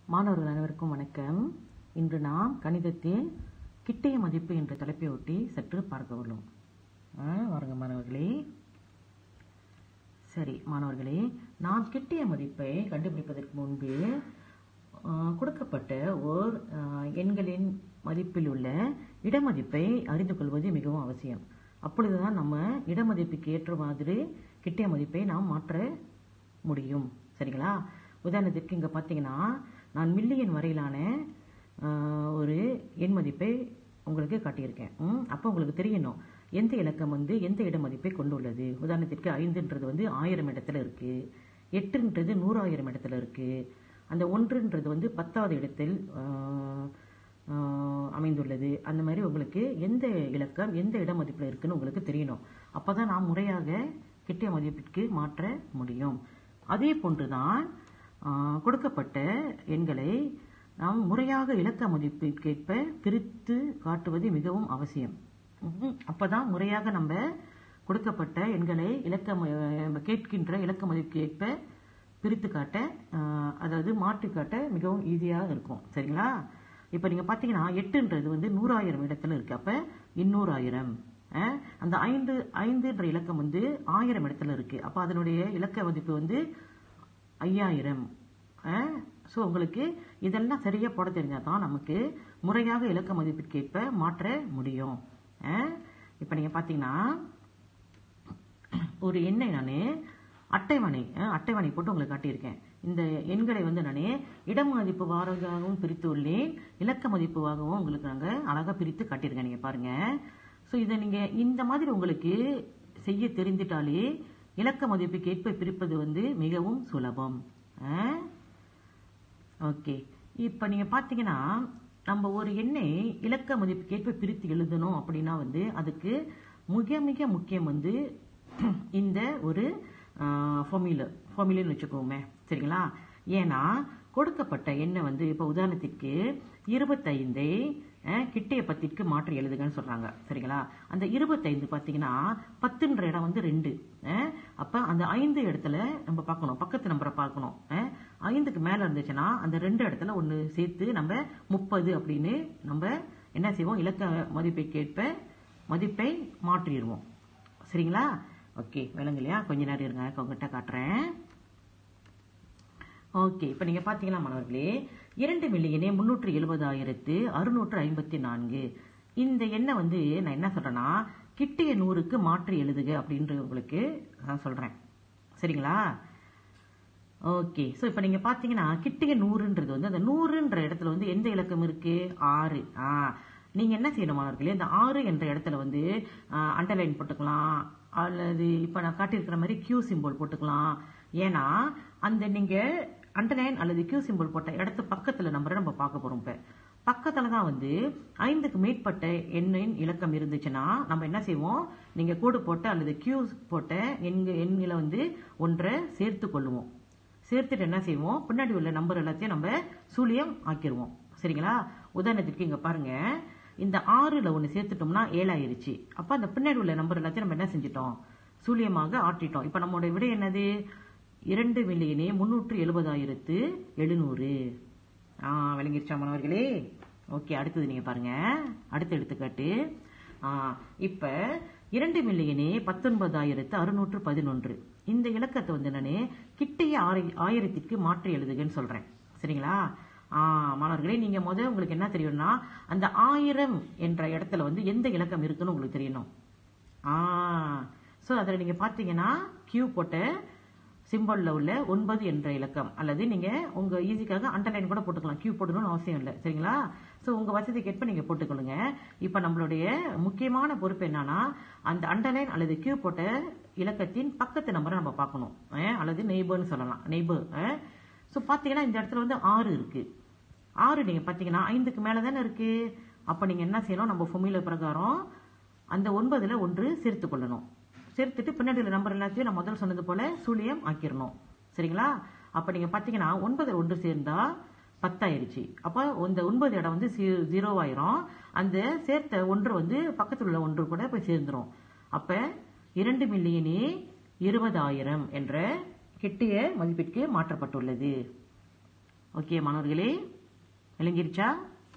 மாணவர்கள் அனைவருக்கும் வணக்கம் இன்று நாம் கணிதத்தில் கிட்டைய மதிப்பு என்ற தலைப்பை ஒட்டி சற்று பார்க்க உள்ளோம் ஆ, வாருங்க மாணவர்களே சரி மாணவர்களே நாம் கிட்டிய மதிப்பை கண்டுபிடிப்பதற்கு முன்பு ஆ, கொடுக்கப்பட்ட ஓர் ஆ, எண்களின் மதிப்பில் உள்ள இடமதிப்பை அறிந்து கொள்வது மிகவும் அவசியம் அப்பொழுதுதான் நம்ம இடமதிப்புக்கு ஏற்ற மாதிரி கிட்டிய மதிப்பை நாம் மாற்ற முடியும் சரிங்களா உதாரணத்திற்கு இங்கே பார்த்தீங்கன்னா நான் மில்லியன் வரையிலான ஆ, ஒரு எண் மதிப்பை உங்களுக்கு காட்டியிருக்கேன் ம், அப்போ உங்களுக்கு தெரியணும் எந்த இலக்கம் வந்து எந்த இட மதிப்பை கொண்டுள்ளது உதாரணத்திற்கு ஐந்துன்றது வந்து ஆயிரம் இடத்துல இருக்கு எட்டுன்றது நூறாயிரம் இடத்துல இருக்கு அந்த ஒன்றுன்றது வந்து பத்தாவது இடத்தில் ஆ, ஆ, அமைந்துள்ளது அந்த மாதிரி உங்களுக்கு எந்த இலக்கம் எந்த இட மதிப்பில் இருக்குன்னு உங்களுக்கு தெரியணும் அப்பதான் நாம் முறையாக கிட்டிய மதிப்பிற்கு மாற்ற முடியும் அதே போன்றுதான் ஆ, கொடுக்கப்பட்ட எண்களை நாம் முறையாக இலக்க மதிப்பிற்கேற்ப பிரித்து காட்டுவது மிகவும் அவசியம் ம்ஹும். அப்பதான் முறையாக நம்ம கொடுக்கப்பட்ட எண்களை இலக்க ம- கேட்கின்ற இலக்க மதிப்புக்கேற்ப பிரித்து காட்ட ஆ, அதாவது மாற்றி காட்ட மிகவும் ஈஸியாக இருக்கும் சரிங்களா இப்போ நீங்க பார்த்தீங்கன்னா எட்டுன்றது வந்து நூறாயிரம் இடத்துல இருக்கு அப்ப இன்னூறாயிரம் அஹ், அந்த ஐந்து ஐந்துன்ற இலக்கம் வந்து ஆயிரம் இடத்துல இருக்கு அப்ப அதனுடைய இலக்க மதிப்பு வந்து ஐயாயிரம் ஸோ உங்களுக்கு இதெல்லாம் சரியா போட தெரிஞ்சால் தான் நமக்கு முறையாக இலக்க மதிப்பிற்கேற்ப மாற்ற முடியும் இப்போ நீங்க பார்த்தீங்கன்னா ஒரு எண்ணை நான் அட்டைவணை அஹ், அட்டைவணை போட்டு உங்களுக்கு காட்டியிருக்கேன் இந்த எண்களை வந்து நான் இட மதிப்பு வாரகாகவும் பிரித்து உள்ளேன் இலக்க மதிப்புவாகவும் உங்களுக்கு நாங்கள் அழகாக பிரித்து காட்டியிருக்கேன் நீங்கள் பாருங்க ஸோ இதை நீங்கள் இந்த மாதிரி உங்களுக்கு செய்ய தெரிந்துட்டாலே இலக்க மதிப்புக்கு ஏற்ப பிரிப்பது வந்து மிகவும் சுலபம் ஓகே இப்போ நீங்கள் பார்த்தீங்கன்னா நம்ம ஒரு எண்ணை இலக்க மதிப்புக்கு ஏற்ப பிரித்து எழுதணும் அப்படின்னா வந்து அதுக்கு மிக மிக முக்கியம் வந்து இந்த ஒரு ஃபார்முலா ஃபார்முலான்னு வச்சுக்கோமே சரிங்களா ஏன்னா கொடுக்கப்பட்ட எண்ணை வந்து இப்போ உதாரணத்திற்கு இருபத்தைந்தை அஹ், கிட்டைய பத்திற்கு மாற்றி எழுதுங்கன்னு சொல்றாங்க சரிங்களா அந்த இருபத்தைந்து பார்த்தீங்கன்னா பத்துன்ற இடம் வந்து ரெண்டு அஹ், அப்ப அந்த ஐந்து இடத்துல நம்ம பார்க்கணும் பக்கத்து நம்பரை பார்க்கணும் அஹ், ஐந்துக்கு மேல இருந்துச்சுன்னா அந்த ரெண்டு இடத்துல ஒன்று சேர்த்து நம்ம முப்பது அப்படின்னு நம்ம என்ன செய்வோம் இலக்க மதிப்பை கேட்ப மதிப்பை மாற்றிடுவோம் சரிங்களா ஓகே விளங்கு இல்லையா கொஞ்ச நேரம் இருங்க உங்ககிட்ட காட்டுறேன் ஓகே இப்போ நீங்க பாத்தீங்களா மாணவர்களே இரண்டு மில்லியனே முன்னூற்று எழுபதாயிரத்து அறுநூற்று ஐம்பத்தி நான்கு இந்த எண்ணை வந்து நான் என்ன சொல்றேன்னா கிட்டிய நூறுக்கு மாற்றி எழுதுக அப்படின்ற உங்களுக்கு நான் சொல்றேன் சரிங்களா ஓகே ஸோ இப்போ நீங்கள் பார்த்தீங்கன்னா கிட்டிய நூறுன்றது வந்து அந்த நூறுன்ற இடத்துல வந்து எந்த இலக்கம் இருக்கு ஆறு ஆ நீங்கள் என்ன செய்யணும் மாணவர்களே இந்த ஆறு என்ற இடத்துல வந்து அண்டர்லைன் போட்டுக்கலாம் அல்லது இப்போ நான் காட்டியிருக்கிற மாதிரி கியூ சிம்பிள் போட்டுக்கலாம் ஏன்னா அந்த நீங்கள் அண்டர்லைன் அல்லது கியூ சிம்பிள் போட்ட இடத்து பக்கத்தில் நம்பரை நம்ம பார்க்க போகிறோம் இப்போ பக்கத்துல தான் வந்து ஐந்துக்கு மேற்பட்ட எண்ணின் இலக்கம் இருந்துச்சுன்னா நம்ம என்ன செய்வோம் நீங்க கோடு போட்ட அல்லது கியூ போட்ட எண்க எண்களை வந்து ஒன்றை சேர்த்து கொள்ளுவோம் சேர்த்துட்டு என்ன செய்வோம் பின்னாடி உள்ள நம்பர் எல்லாத்தையும் நம்ம சூழியம் ஆக்கிடுவோம் சரிங்களா உதாரணத்துக்கு இங்க பாருங்க இந்த ஆறுல ஒன்று சேர்த்துட்டோம்னா ஏழாயிருச்சு அப்ப அந்த பின்னாடி உள்ள நம்பர் எல்லாத்தையும் நம்ம என்ன செஞ்சிட்டோம் சூழியமாக ஆற்றிட்டோம் இப்ப நம்மளோட விடை என்னது இரண்டு மில்லியனே முன்னூற்று எழுபதாயிரத்து எழுநூறு ஆ விளங்கிருச்சா மாணவர்களே ஓகே அடுத்தது நீங்க பாருங்க அடுத்த எடுத்துக்காட்டு ஆ, இப்ப இரண்டு மில்லியனே பத்தொன்பதாயிரத்து அறுநூற்று பதினொன்று இந்த இலக்கத்தை வந்து நானு கிட்டைய ஆயிர- ஆயிரத்திற்கு மாற்றி எழுதுகன்னு சொல்றேன் சரிங்களா ஆ, மாணவர்களே நீங்க முத உங்களுக்கு என்ன தெரியும்னா அந்த ஆயிரம் என்ற இடத்துல வந்து எந்த இலக்கம் இருக்குன்னு உங்களுக்கு தெரியணும் ஆ ஸோ அதில் நீங்கள் பார்த்தீங்கன்னா கியூ போட்ட சிம்பிளில் உள்ள ஒன்பது என்ற இலக்கம் அல்லது நீங்கள் உங்கள் ஈஸிக்காக அண்டர்லைன் கூட போட்டுக்கலாம் கியூ போடணும்னு அவசியம் இல்லை சரிங்களா ஸோ உங்கள் வசதிக்கு ஏற்ப நீங்கள் போட்டுக்கொள்ளுங்க இப்போ நம்மளுடைய முக்கியமான பொறுப்பு என்னன்னா அந்த அண்டர்லைன் அல்லது கியூ போட்ட இலக்கத்தின் பக்கத்து நம்பரை நம்ம பார்க்கணும் அஹ், அல்லது நெய்பர்னு சொல்லலாம் நெய்பர் ஸோ பார்த்தீங்கன்னா இந்த இடத்துல வந்து ஆறு இருக்குது ஆறு நீங்கள் பார்த்தீங்கன்னா ஐந்துக்கு மேலே தானே இருக்குது அப்போ நீங்கள் என்ன செய்யணும் நம்ம ஃபொமில பிரகாரம் அந்த ஒன்பதுல ஒன்று சேர்த்து கொள்ளணும் சேர்த்துட்டு பின்னாடி உள்ள நம்பர் எல்லாத்தையும் நான் முதல்ல சொன்னது போல சூழியம் ஆக்கிரணும் சரிங்களா அப்ப நீங்க பாத்தீங்கன்னா ஒன்பது ஒன்று சேர்ந்தா பத்தாயிருச்சு அப்ப இந்த ஒன்பது இடம் வந்து ஜீரோ ஆயிரும் அந்த சேர்த்த ஒன்று வந்து பக்கத்தில் உள்ள ஒன்று கூட போய் சேர்ந்துரும் அப்ப இரண்டு மில்லியனே இருபதாயிரம் என்ற கிட்டிய மதிப்பிற்கு மாற்றப்பட்டுள்ளது ஓகே மாணவர்களே விளங்கிருச்சா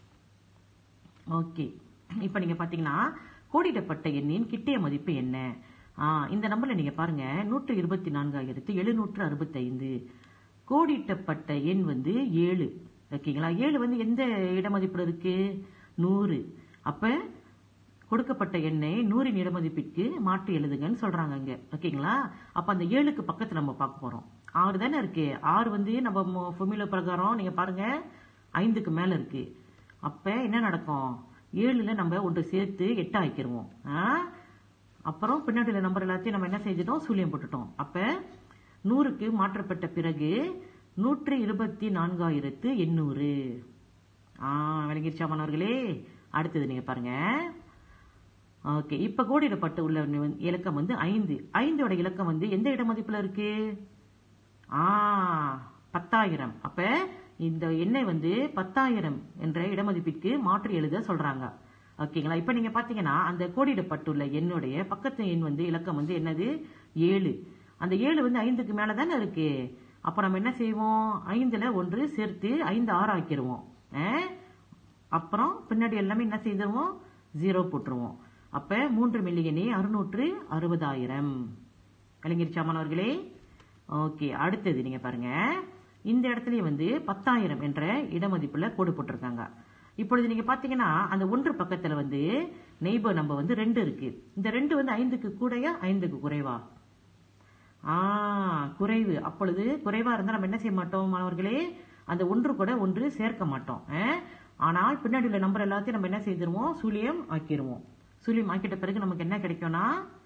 ஓகே இப்போ நீங்க பாத்தீங்கன்னா கோடிடப்பட்ட எண்ணின் கிட்டிய மதிப்பு என்ன ஆ, இந்த நம்பர்ல நீங்க பாருங்க நூற்று இருபத்தி நான்காயிரத்து எழுநூற்று அறுபத்தைந்து கோடிட்டப்பட்ட எண் வந்து ஏழு ஓகேங்களா ஏழு வந்து எந்த இடமதிப்புல இருக்கு நூறு அப்ப கொடுக்கப்பட்ட எண்ணை நூறின் இடமதிப்பிற்கு மாற்றி எழுதுங்கன்னு சொல்றாங்க அங்க ஓகேங்களா அப்ப அந்த ஏழுக்கு பக்கத்துல நம்ம பார்க்க போறோம் ஆறு தானே இருக்கு ஆறு வந்து நம்ம ஃபொமில பிரகாரம் நீங்க பாருங்க ஐந்துக்கு மேல இருக்கு அப்ப என்ன நடக்கும் ஏழுல நம்ம ஒன்று சேர்த்து எட்டு ஆக்கிருவோம் ஆ? அப்புறம் பின்னாடி உள்ள நம்பர் எல்லாத்தையும் நம்ம என்ன செஞ்சிட்டோம் சூழியம் போட்டுட்டோம் அப்ப நூறுக்கு மாற்றப்பட்ட பிறகு நூற்றி இருபத்தி நான்காயிரத்து எண்ணூறு ஆ விளங்கிருச்சா மாணவர்களே அடுத்தது நீங்க பாருங்க ஓகே இப்ப கோடிடப்பட்டு உள்ள நி- இலக்கம் வந்து ஐந்து ஐந்தோட இலக்கம் வந்து எந்த இட மதிப்புல இருக்கு ஆ பத்தாயிரம் அப்ப இந்த எண்ணை வந்து பத்தாயிரம் என்ற இடமதிப்பிற்கு மாற்றி எழுத சொல்றாங்க ஓகேங்களா இப்ப நீங்க பாத்தீங்கன்னா அந்த கோடிடப்பட்டுள்ள எண்ணுடைய பக்கத்து எண் வந்து இலக்கம் வந்து என்னது ஏழு அந்த ஏழு வந்து ஐந்துக்கு மேல தானே இருக்கு அப்ப நம்ம என்ன செய்வோம் ஐந்துல ஒன்று சேர்த்து ஐந்து ஆறு ஆக்கிருவோம் ஆ? அப்புறம் பின்னாடி எல்லாமே என்ன செய்திருவோம் ஜீரோ போட்டுருவோம் அப்ப மூன்று மில்லியனே அறுநூற்று அறுபதாயிரம் கலைஞர் மாணவர்களே ஓகே அடுத்தது நீங்க பாருங்க இந்த இடத்துலயே வந்து பத்தாயிரம் என்ற இடமதிப்புல கோடு போட்டிருக்காங்க இப்பொழுது நீங்க பாத்தீங்கன்னா அந்த ஒன்று பக்கத்துல வந்து நெய்பர் நம்ம வந்து ரெண்டு இருக்கு இந்த ரெண்டு வந்து ஐந்துக்கு கூடயா ஐந்துக்கு குறைவா ஆ குறைவு அப்பொழுது குறைவா இருந்தா நம்ம என்ன செய்ய மாட்டோம் மாணவர்களே அந்த ஒன்று கூட ஒன்று சேர்க்க மாட்டோம் ஆ? ஆனால் பின்னாடி உள்ள நம்பர் எல்லாத்தையும் நம்ம என்ன செய்திருவோம் சூலியம் ஆக்கிடுவோம் சூலியம் ஆக்கிட்ட பிறகு நமக்கு என்ன கிடைக்கும்னா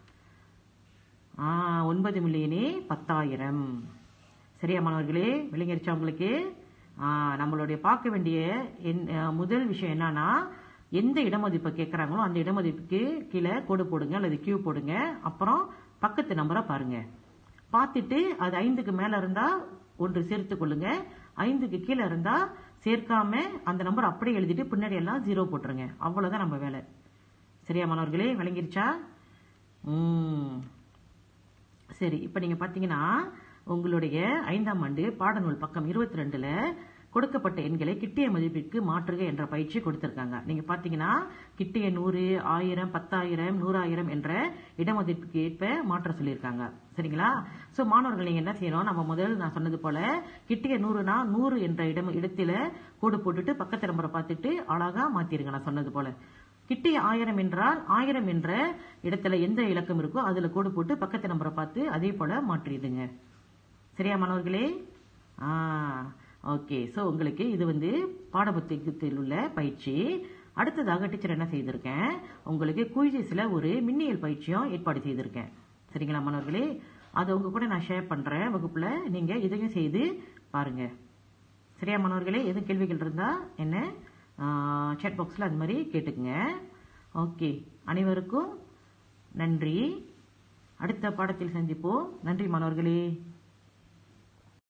ஆ, ஒன்பது மில்லியனே பத்தாயிரம் சரியா மாணவர்களே விளங்கிருச்சா உங்களுக்கு ஆ, நம்மளுடைய பார்க்க வேண்டிய என்- ஆ, முதல் விஷயம் என்னன்னா எந்த இடமதிப்பை கேட்குறாங்களோ அந்த இடமதிப்புக்கு கீழே கோடு போடுங்க அல்லது கியூ போடுங்க அப்புறம் பக்கத்து நம்பரை பாருங்க பார்த்துட்டு அது ஐந்துக்கு மேல இருந்தா ஒன்று சேர்த்து கொள்ளுங்க ஐந்துக்கு கீழே இருந்தா சேர்க்காம அந்த நம்பர் அப்படியே எழுதிட்டு பின்னாடி எல்லாம் ஜீரோ போட்டுருங்க அவ்வளவுதான் நம்ம வேலை சரியா மாணவர்களே விளங்கிருச்சா ம் சரி இப்போ நீங்க பாத்தீங்கன்னா உங்களுடைய ஐந்தாம் ஆண்டு பாடநூல் பக்கம் இருபத்தி ரெண்டுல கொடுக்கப்பட்ட எண்களை கிட்டிய மதிப்பிற்கு மாற்றுக என்ற பயிற்சி கொடுத்திருக்காங்க நீங்க பாத்தீங்கன்னா கிட்டிய நூறு ஆயிரம் பத்தாயிரம் நூறாயிரம் என்ற இடமதிப்புக்கு ஏற்ப மாற்ற சொல்லியிருக்காங்க சரிங்களா சோ மாணவர்கள் நீங்க என்ன செய்யணும் நம்ம முதல் நான் சொன்னது போல கிட்டிய நூறுனா நூறு என்ற இடம் இடத்துல கோடு போட்டுட்டு பக்கத்து நம்பரை பார்த்துட்டு அழகா மாத்திருங்க நான் சொன்னது போல கிட்டிய ஆயிரம் என்றால் ஆயிரம் என்ற இடத்துல எந்த இலக்கம் இருக்கோ அதுல கோடு போட்டு பக்கத்து நம்பரை பார்த்து அதே போல மாற்றிடுங்க சரியா மாணவர்களே ஆ ஓகே ஸோ உங்களுக்கு இது வந்து பாடப்புத்தகத்தில் உள்ள பயிற்சி அடுத்ததாக டீச்சர் என்ன செய்திருக்கேன் உங்களுக்கு குயிஜிஸில் ஒரு மின்னியல் பயிற்சியும் ஏற்பாடு செய்திருக்கேன் சரிங்களா மாணவர்களே அதை உங்க கூட நான் ஷேர் பண்றேன் வகுப்புல நீங்க இதையும் செய்து பாருங்க சரியா மாணவர்களே எதுவும் கேள்விகள் இருந்தா என்ன சேட் பாக்ஸில் அது மாதிரி கேட்டுக்குங்க ஓகே அனைவருக்கும் நன்றி அடுத்த பாடத்தில் சந்திப்போம் நன்றி மாணவர்களே